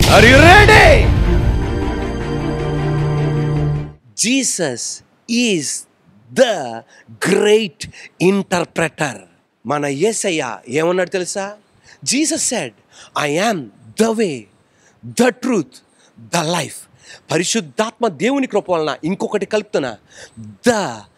are you ready Jesus is the great interpreter మన యేసయ్య ఏమన్నాడు తెలుసా Jesus said I am the way the truth the life పరిశుద్ధాత్మ దేవుని కృప వలన ఇంకొకటి కలుపుతున్నా ద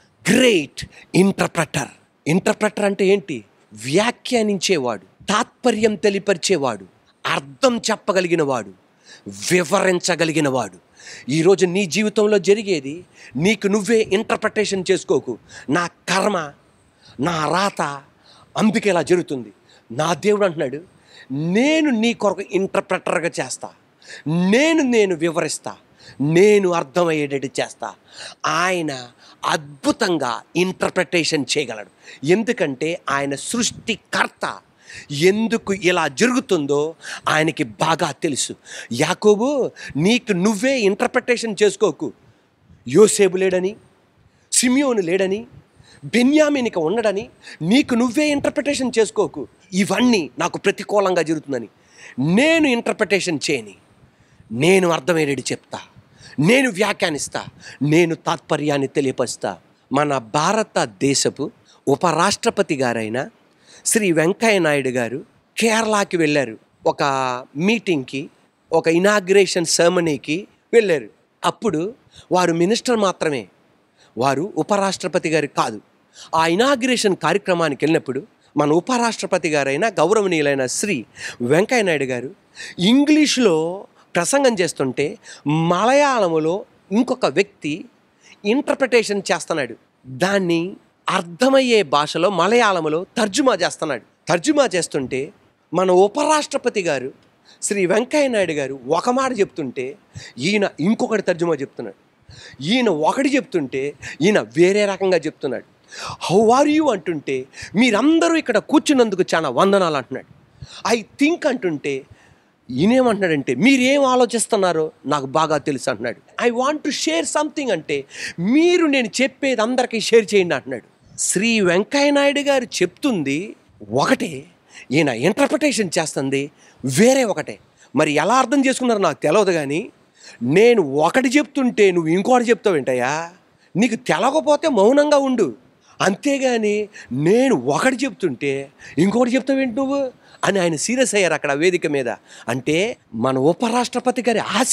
గ్రేట్ ఇంటర్ప్రెటర్ ఇంటర్ప్రెటర్ అంటే ఏంటి వ్యాఖ్యానించేవాడు తాత్పర్యం తెలిపరిచేవాడు అర్థం చెప్పగలిగిన వాడు వివరించగలిగిన వాడు ఈరోజు నీ జీవితంలో జరిగేది నీకు నువ్వే ఇంటర్ప్రిటేషన్ చేసుకోకు నా కర్మ నా రాత అందుకే ఇలా జరుగుతుంది నా దేవుడు అంటున్నాడు నేను నీ కొరకు ఇంటర్ప్రెటర్గా చేస్తా నేను నేను వివరిస్తా నేను అర్థమయ్యేటట్టు చేస్తా ఆయన అద్భుతంగా ఇంటర్ప్రిటేషన్ చేయగలడు ఎందుకంటే ఆయన సృష్టికర్త ఎందుకు ఇలా జరుగుతుందో ఆయనకి బాగా తెలుసు యాకోబు నీకు నువ్వే ఇంటర్ప్రిటేషన్ చేసుకోకు యోసేపు లేడని సిమియోను లేడని బెన్యామినిక ఉండడని నీకు నువ్వే ఇంటర్ప్రిటేషన్ చేసుకోకు ఇవన్నీ నాకు ప్రతికూలంగా జరుగుతుందని నేను ఇంటర్ప్రిటేషన్ చేయని నేను అర్థమయ్యేది చెప్తా నేను వ్యాఖ్యానిస్తా నేను తాత్పర్యాన్ని తెలియపరుస్తా మన భారతదేశపు ఉపరాష్ట్రపతి గారైన శ్రీ వెంకయ్య నాయుడు గారు కేరళకి వెళ్ళారు ఒక మీటింగ్కి ఒక ఇనాగ్రేషన్ సెరమనీకి వెళ్ళారు అప్పుడు వారు మినిస్టర్ మాత్రమే వారు ఉపరాష్ట్రపతి గారు కాదు ఆ ఇనాగ్రేషన్ కార్యక్రమానికి వెళ్ళినప్పుడు మన ఉపరాష్ట్రపతి గారైన గౌరవనీయులైన శ్రీ వెంకయ్య నాయుడు గారు ఇంగ్లీష్లో ప్రసంగం చేస్తుంటే మలయాళములో ఇంకొక వ్యక్తి ఇంటర్ప్రిటేషన్ చేస్తున్నాడు దాన్ని అర్థమయ్యే భాషలో మలయాళములో తర్జుమా చేస్తున్నాడు తర్జుమా చేస్తుంటే మన ఉపరాష్ట్రపతి గారు శ్రీ వెంకయ్య నాయుడు గారు ఒక మాట చెప్తుంటే ఈయన ఇంకొకటి తర్జుమా చెప్తున్నాడు ఈయన ఒకటి చెప్తుంటే ఈయన వేరే రకంగా చెప్తున్నాడు హౌ ఆర్ యూ అంటుంటే మీరందరూ ఇక్కడ కూర్చున్నందుకు చాలా వందనాలు అంటున్నాడు ఐ థింక్ అంటుంటే ఈయనేమంటున్నాడంటే మీరేం ఆలోచిస్తున్నారో నాకు బాగా తెలుసు అంటున్నాడు I want to share something అంటే మీరు నేను చెప్పేది అందరికీ షేర్ చేయండి అంటున్నాడు శ్రీ వెంకయ్య నాయుడు గారు చెప్తుంది ఒకటే ఈయన ఇంటర్ప్రిటేషన్ చేస్తుంది వేరే ఒకటే మరి ఎలా అర్థం చేసుకున్నారో నాకు తెలియదు కానీ నేను ఒకటి చెప్తుంటే నువ్వు ఇంకోటి చెప్తావేంటయ్యా నీకు తెలవకపోతే మౌనంగా ఉండు అంతేగాని నేను ఒకటి చెప్తుంటే ఇంకొకటి చెప్తావేంటి నువ్వు అని ఆయన సీరియస్ అయ్యారు అక్కడ వేదిక మీద అంటే మన ఉపరాష్ట్రపతి గారి ఆశ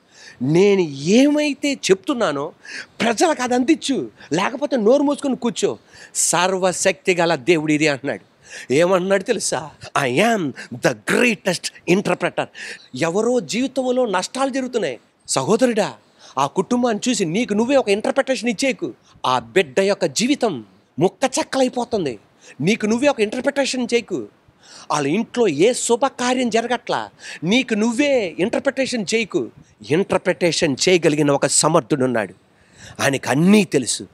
నేను ఏమైతే చెప్తున్నానో ప్రజలకు అది అందించు లేకపోతే నోరు మూసుకొని కూర్చో సర్వశక్తి గల దేవుడు ఇది అంటున్నాడు ఏమంటున్నాడు తెలుసా I am the greatest interpreter ఎవరో జీవితంలో నష్టాలు జరుగుతున్నాయి సహోదరుడా ఆ కుటుంబాన్ని చూసి నీకు నువ్వే ఒక ఇంటర్ప్రిటేషన్ ఇచ్చేకు ఆ బిడ్డ యొక్క జీవితం ముక్క చెక్కలైపోతుంది నీకు నువ్వే ఒక ఇంటర్ప్రిటేషన్ చేయకు వాళ్ళ ఇంట్లో ఏ శుభకార్యం జరగట్లా నీకు నువ్వే ఇంటర్ప్రిటేషన్ చేయకు ఇంటర్ప్రిటేషన్ చేయగలిగిన ఒక సమర్థుడు ఉన్నాడు ఆయనకి అన్నీ తెలుసు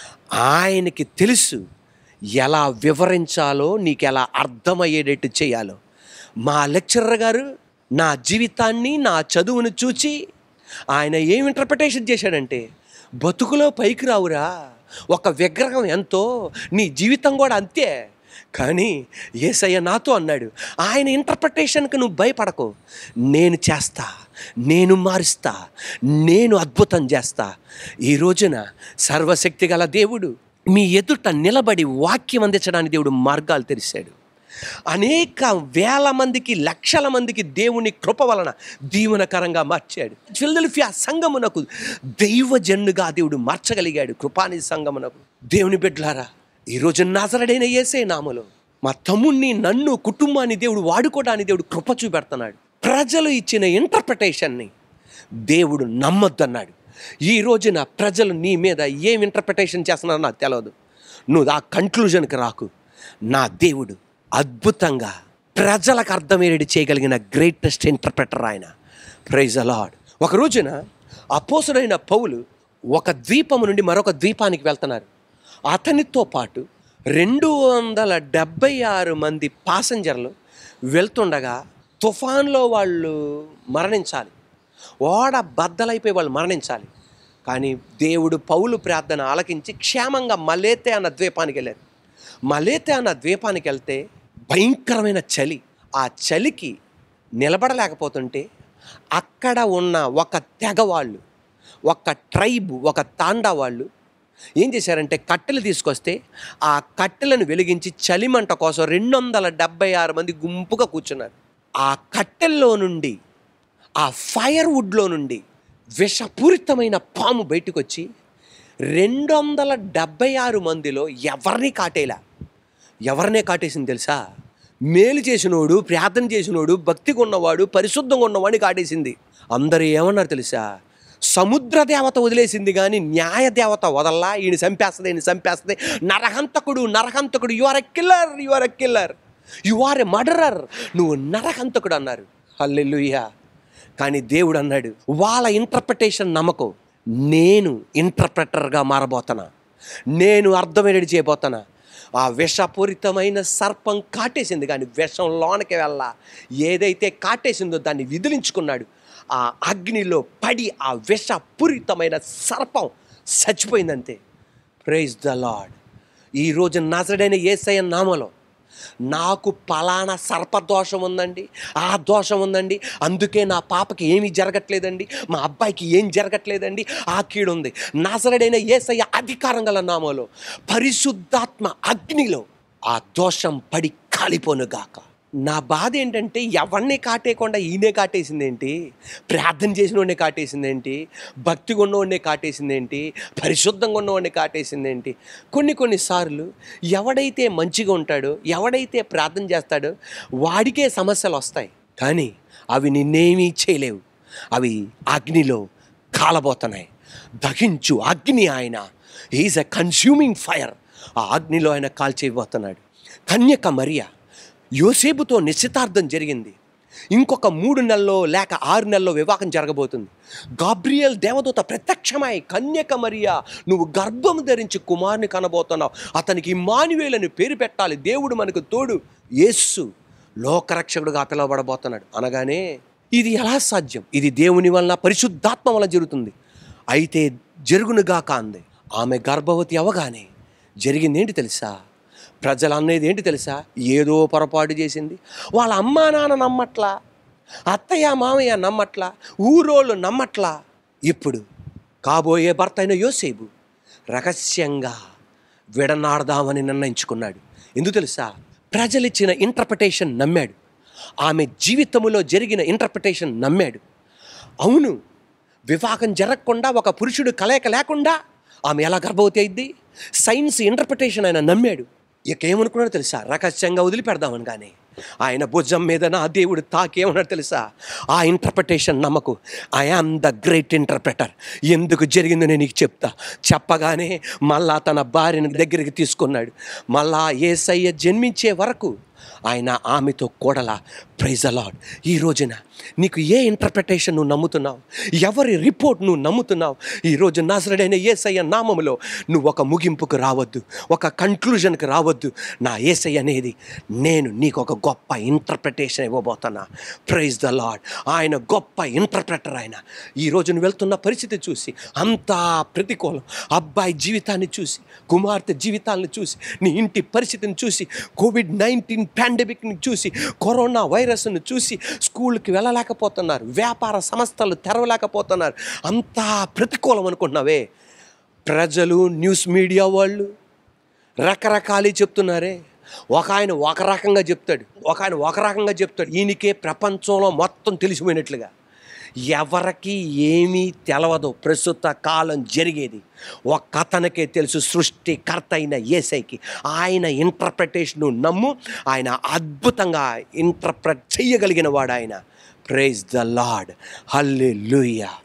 ఆయనకి తెలుసు ఎలా వివరించాలో నీకు ఎలా అర్థమయ్యేటట్టు చేయాలో మా లెక్చరర్ గారు నా జీవితాన్ని నా చదువును చూచి ఆయన ఏం ఇంటర్ప్రిటేషన్ చేశాడంటే బతుకులో పైకి రావురా ఒక విగ్రహం ఎంతో నీ జీవితం కూడా అంతే కానీ ఏసయ్య నాతో అన్నాడు ఆయన ఇంటర్ప్రిటేషన్కి నువ్వు భయపడకు నేను చేస్తా నేను మారుస్తా నేను అద్భుతం చేస్తా ఈ రోజున సర్వశక్తి గల దేవుడు మీ ఎదుట నిలబడి వాక్యం అందించడానికి దేవుడు మార్గాలు తెరిచాడు అనేక వేల మందికి లక్షల మందికి దేవుని కృప వలన దీవెనకరంగా మార్చాడు ఫిల్దెల్ఫియా సంగమునకు దైవజన్నుగా దేవుడు మార్చగలిగాడు కృపాని సంగమునకు దేవుని బిడ్డలారా ఈరోజు నజరడైన ఏసే నామలో మా తమ్ముణ్ణి నన్ను కుటుంబాన్ని దేవుడు వాడుకోవడానికి దేవుడు కృప చూపెడుతున్నాడు ప్రజలు ఇచ్చిన ఇంటర్ప్రిటేషన్ని దేవుడు నమ్మొద్దన్నాడు ఈ రోజున ప్రజలు నీ మీద ఏం ఇంటర్ప్రిటేషన్ చేస్తున్నారో నాకు తెలియదు నువ్వు ఆ కంక్లూజన్కి రాకు నా దేవుడు అద్భుతంగా ప్రజలకు అర్థమయ్యేది చేయగలిగిన గ్రేటెస్ట్ ఇంటర్ప్రెటర్ ఆయన ప్రైజ్ అలాడ్ ఒక రోజున అపోసుడైన పౌలు ఒక ద్వీపము నుండి మరొక ద్వీపానికి వెళ్తున్నారు అతనితో పాటు రెండు వందల డెబ్బై ఆరు మంది పాసెంజర్లు వెళ్తుండగా తుఫాన్లో వాళ్ళు మరణించాలి ఓడ బద్దలైపోయి వాళ్ళు మరణించాలి కానీ దేవుడు పౌలు ప్రార్థన ఆలకించి క్షేమంగా మలేతే అన్న ద్వీపానికి వెళ్ళారు మలేతే అన్న ద్వీపానికి వెళ్తే భయంకరమైన చలి ఆ చలికి నిలబడలేకపోతుంటే అక్కడ ఉన్న ఒక తెగ వాళ్ళు ఒక ట్రైబ్ ఒక తాండా వాళ్ళు ఏం చేశారంటే కట్టెలు తీసుకొస్తే ఆ కట్టెలను వెలిగించి చలిమంట కోసం రెండు వందల డెబ్బై ఆరు మంది గుంపుగా కూర్చున్నారు ఆ కట్టెల్లో నుండి ఆ ఫైర్ వుడ్లో నుండి విషపూరితమైన పాము బయటకు వచ్చి రెండు వందల డెబ్బై ఆరు మందిలో ఎవరిని కాటేలా ఎవరినే కాటేసింది తెలుసా మేలు చేసినోడు ప్రార్థన చేసినోడు భక్తిగా ఉన్నవాడు పరిశుద్ధంగా ఉన్నవాడిని కాటేసింది అందరూ ఏమన్నారు తెలుసా సముద్ర దేవత వదిలేసింది కానీ న్యాయ దేవత వదల్లా ఈయన చంపేస్తుంది ఈయన చంపేస్తుంది నరహంతకుడు నరహంతకుడు you are a killer you are a killer you are a murderer నువ్వు నరహంతకుడు అన్నారు హల్లెలూయా కానీ దేవుడు అన్నాడు వాళ్ళ ఇంటర్ప్రిటేషన్ నమ్మకం నేను ఇంటర్ప్రెటర్గా మారబోతున్నా నేను అర్థమయ్యేది చేయబోతున్నా ఆ విషపూరితమైన సర్పం కాటేసింది కానీ విషం లోనకి వెళ్ళ ఏదైతే కాటేసిందో దాన్ని విదిలించుకున్నాడు ఆ అగ్నిలో పడి ఆ విషపూరితమైన సర్పం చచ్చిపోయిందంతే ప్రైజ్ ద లాడ్ ఈరోజు నజడైన ఏసయ్య నామలో నాకు పలానా సర్పదోషం ఉందండి ఆ దోషం ఉందండి అందుకే నా పాపకి ఏమీ జరగట్లేదండి మా అబ్బాయికి ఏం జరగట్లేదండి ఆ కీడు ఉంది నాసరడైన ఏసయ్య అధికారం గల నామలో పరిశుద్ధాత్మ అగ్నిలో ఆ దోషం పడి కాలిపోనుగాక నా బాధ ఏంటంటే ఎవరిని కాటేయకుండా ఈయనే కాటేసిందేంటి ప్రార్థన చేసినోడిని కాటేసిందేంటి భక్తిగా ఉన్నవాడిని కాటేసిందేంటి పరిశుద్ధంగా ఉన్నవాడిని కాటేసిందేంటి కొన్ని కొన్నిసార్లు ఎవడైతే మంచిగా ఉంటాడో ఎవడైతే ప్రార్థన చేస్తాడో వాడికే సమస్యలు వస్తాయి కానీ అవి నిన్నేమీ చేయలేవు అవి అగ్నిలో కాలబోతున్నాయి దహించు అగ్ని ఆయన ఈజ్ ఎ కన్స్యూమింగ్ ఫైర్ ఆ అగ్నిలో ఆయన కాల్చేయబోతున్నాడు కన్యక మరియా యోసేపుతో నిశ్చితార్థం జరిగింది ఇంకొక మూడు నెలల్లో లేక ఆరు నెలల్లో వివాహం జరగబోతుంది గాబ్రియల్ దేవదూత ప్రత్యక్షమై కన్యక మరియా నువ్వు గర్భం ధరించి కుమారుని కనబోతున్నావు అతనికి ఇమానువేలని పేరు పెట్టాలి దేవుడు మనకు తోడు యేస్సు లోకరక్షకుడుగా పిలువబడబోతున్నాడు అనగానే ఇది ఎలా సాధ్యం ఇది దేవుని వలన పరిశుద్ధాత్మ వలన జరుగుతుంది అయితే జరుగునుగాక అంది ఆమె గర్భవతి అవగానే జరిగింది ఏంటి తెలుసా ప్రజలు అనేది ఏంటి తెలుసా ఏదో పొరపాటు చేసింది వాళ్ళ అమ్మా నాన్న నమ్మట్లా అత్తయ్య మామయ్య నమ్మట్లా ఊరోళ్ళు నమ్మట్లా ఇప్పుడు కాబోయే భర్త అయిన యోసేపు రహస్యంగా విడనాడదామని నిర్ణయించుకున్నాడు ఎందుకు తెలుసా ప్రజలిచ్చిన ఇంటర్ప్రిటేషన్ నమ్మాడు ఆమె జీవితంలో జరిగిన ఇంటర్ప్రిటేషన్ నమ్మాడు అవును వివాహం జరగకుండా ఒక పురుషుడు కలయిక లేకుండా ఆమె ఎలా గర్భవతి అయింది సైన్స్ ఇంటర్ప్రిటేషన్ ఆయన నమ్మాడు ఇక ఏమనుకున్నాడో తెలుసా రహస్యంగా వదిలిపెడదామని కానీ ఆయన భుజం మీద నా దేవుడు తాకేమన్నాడు తెలుసా ఆ ఇంటర్ప్రిటేషన్ నమ్మకు I am the great interpreter ఎందుకు జరిగిందో నేను నీకు చెప్తా చెప్పగానే మళ్ళా తన భార్యను దగ్గరికి తీసుకున్నాడు మళ్ళా ఏసయ్య జన్మించే వరకు ఆయన ఆమెతో కూడలా ప్రైజ్ అలాడ్ ఈ రోజున నీకు ఏ ఇంటర్ప్రిటేషన్ నువ్వు నమ్ముతున్నావు ఎవరి రిపోర్ట్ నువ్వు నమ్ముతున్నావు ఈ రోజు నాసరుడైన ఏసయ్య నామములో నువ్వు ఒక ముగింపుకు రావద్దు ఒక కన్క్లూజన్కి రావద్దు నా ఏసయ్య అనేది నేను నీకు ఒక గొప్ప ఇంటర్ప్రిటేషన్ ఇవ్వబోతున్నా ప్రైజ్ ద లాడ్ ఆయన గొప్ప ఇంటర్ప్రెటర్ ఆయన ఈ రోజు నువ్వు వెళ్తున్న పరిస్థితి చూసి అంతా ప్రతికూలం అబ్బాయి జీవితాన్ని చూసి కుమార్తె జీవితాలను చూసి నీ ఇంటి పరిస్థితిని చూసి కోవిడ్ నైన్టీన్ పాండమిక్ని చూసి కరోనా వైరస్ను చూసి స్కూల్కి వెళ్ళలేకపోతున్నారు వ్యాపార సంస్థలు తెరవలేకపోతున్నారు అంతా ప్రతికూలం అనుకుంటున్నావే ప్రజలు న్యూస్ మీడియా వాళ్ళు రకరకాలు చెప్తున్నారే ఒక ఆయన ఒక రకంగా చెప్తాడు ఒక ఆయన ఒక రకంగా చెప్తాడు ఈయనకే ప్రపంచంలో మొత్తం తెలిసిపోయినట్లుగా ఎవరికి ఏమీ తెలవదు ప్రస్తుత కాలం జరిగేది ఒక అతనికే తెలుసు సృష్టికర్త అయిన ఏసైకి ఆయన ఇంటర్ప్రిటేషన్ నమ్ము ఆయన అద్భుతంగా ఇంటర్ప్రెట్ చేయగలిగిన వాడు ఆయన ప్రైజ్ ద లాడ్ హల్లే